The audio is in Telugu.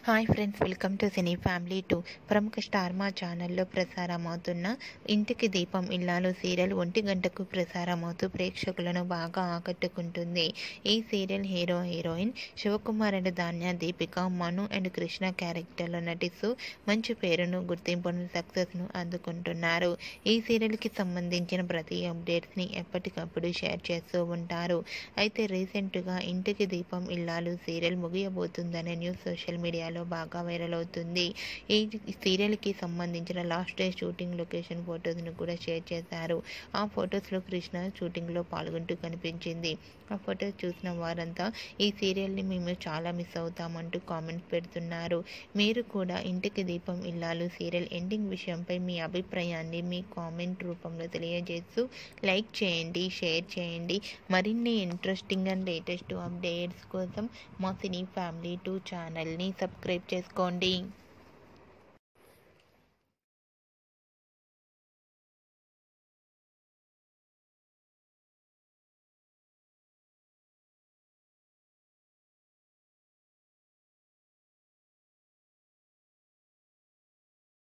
hi friends welcome to cine family two ప్రముఖ స్టార్ మా ఛానల్లో ప్రసారమవుతున్న ఇంటికి దీపం ఇల్లాలు సీరియల్ ఒంటి గంటకు ప్రసారమవుతూ ప్రేక్షకులను బాగా ఆకట్టుకుంటుంది ఈ serial hero heroine Shivakumar and Dhanya Deepika Manu and Krishna క్యారెక్టర్లో నటిస్తూ మంచి పేరును గుర్తింపును సక్సెస్ను అందుకుంటున్నారు ఈ సీరియల్కి సంబంధించిన ప్రతి అప్డేట్స్ని ఎప్పటికప్పుడు షేర్ చేస్తూ ఉంటారు అయితే రీసెంట్గా ఇంటికి దీపం ఇల్లాలు సీరియల్ ముగియబోతుందనే న్యూస్ సోషల్ మీడియాలో బాగా వైరల్ అవుతుంది ఈ సీరియల్కి సంబంధించిన లాస్ట్ డే షూటింగ్ లొకేషన్ ఫొటోస్ను కూడా షేర్ చేశారు ఆ ఫొటోస్లో కృష్ణ షూటింగ్లో పాల్గొంటూ కనిపించింది ఆ ఫొటోస్ చూసిన వారంతా ఈ సీరియల్ని మేము చాలా మిస్ అవుతామంటూ కామెంట్స్ పెడుతున్నారు మీరు కూడా ఇంటికి దీపం ఇల్లాలు సీరియల్ ఎండింగ్ విషయంపై మీ అభిప్రాయాన్ని మీ కామెంట్ రూపంలో తెలియజేస్తూ లైక్ చేయండి షేర్ చేయండి మరిన్ని ఇంట్రెస్టింగ్ అండ్ లేటెస్ట్ అప్డేట్స్ కోసం మా సినీ ఫ్యామిలీ టూ ఛానల్ని సబ్స్క్రైబ్ చేసుకోండి